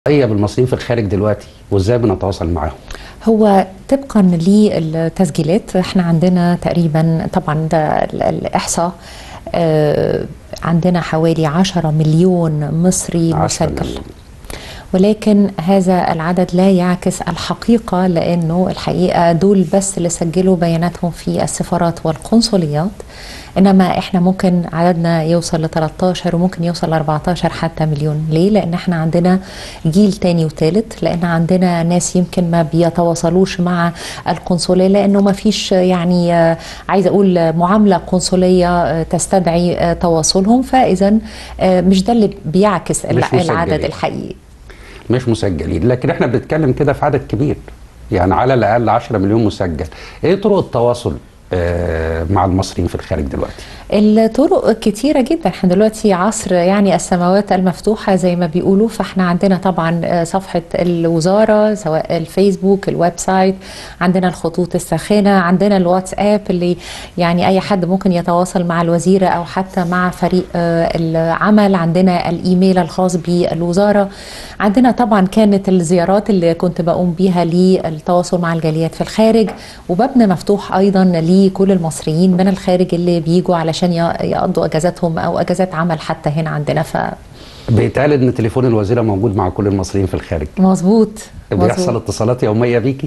هي بالمصريين في الخارج دلوقتي وازاي بنتواصل معاهم هو طبقا للتسجيلات احنا عندنا تقريبا طبعا ده ال- الاحصاء آه، عندنا حوالي 10 مليون مصري عشرة مسجل مليون. ولكن هذا العدد لا يعكس الحقيقة لأنه الحقيقة دول بس اللي سجلوا بياناتهم في السفارات والقنصليات إنما إحنا ممكن عددنا يوصل ل 13 وممكن يوصل ل 14 حتى مليون ليه؟ لأن إحنا عندنا جيل تاني وتالت لأن عندنا ناس يمكن ما بيتواصلوش مع القنصلية لأنه ما فيش يعني آه، عايزة أقول معاملة قنصلية آه، تستدعي آه، تواصلهم فإذا آه، مش ده اللي بيعكس مش العدد مسجلين. الحقيقي مش مسجلين لكن احنا بنتكلم كده في عدد كبير يعني على الاقل 10 مليون مسجل ايه طرق التواصل آه، مع المصريين في الخارج دلوقتي الطرق كتيرة جدا احنا دلوقتي عصر يعني السماوات المفتوحة زي ما بيقولوا فاحنا عندنا طبعا آه، صفحة الوزارة سواء الفيسبوك الويب سايت عندنا الخطوط الساخنة عندنا الواتساب اللي يعني اي حد ممكن يتواصل مع الوزيرة او حتى مع فريق آه، العمل عندنا الايميل الخاص بالوزارة عندنا طبعا كانت الزيارات اللي كنت بقوم بيها للتواصل مع الجاليات في الخارج وبابنا مفتوح ايضا لكل المصريين من الخارج اللي بيجوا علشان ي- يقضوا اجازاتهم او اجازات عمل حتى هنا عندنا بيتقال ان تليفون الوزيره موجود مع كل المصريين في الخارج فمظبوط بيحصل مظبوط. اتصالات يوميه بيكي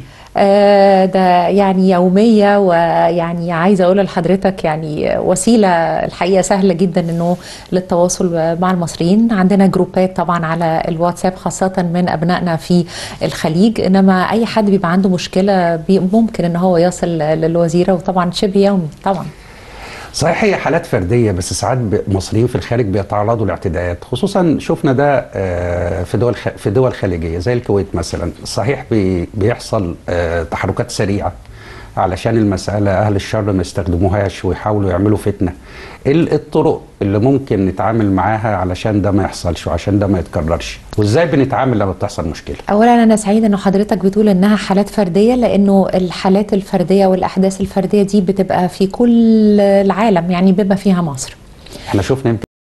آه، ده يعني يومية ويعني عايزة أقول لحضرتك يعني وسيلة الحقيقة سهلة جدا إنه للتواصل مع المصريين عندنا جروبات طبعا على الواتساب خاصة من أبنائنا في الخليج إنما أي حد بيبقى عنده مشكلة بي- ممكن إن هو يصل للوزيرة وطبعا شبه يومي طبعا صحيح هي حالات فرديه بس ساعات ب- مصريين في الخارج بيتعرضوا لاعتداءات خصوصا شفنا ده آه، في دول خ- في دول خليجيه زي الكويت مثلا صحيح بي- بيحصل آه، تحركات سريعه علشان المساله اهل الشر ما يستخدموهاش ويحاولوا يعملوا فتنه ايه ال- الطرق اللي ممكن نتعامل معاها علشان ده ما يحصلش وعشان ده ما يتكررش وازاي بنتعامل لما بتحصل مشكله اولا انا سعيده انه حضرتك بتقول انها حالات فرديه لانه الحالات الفرديه والاحداث الفرديه دي بتبقى في كل العالم يعني بما فيها مصر احنا شفنا يمكن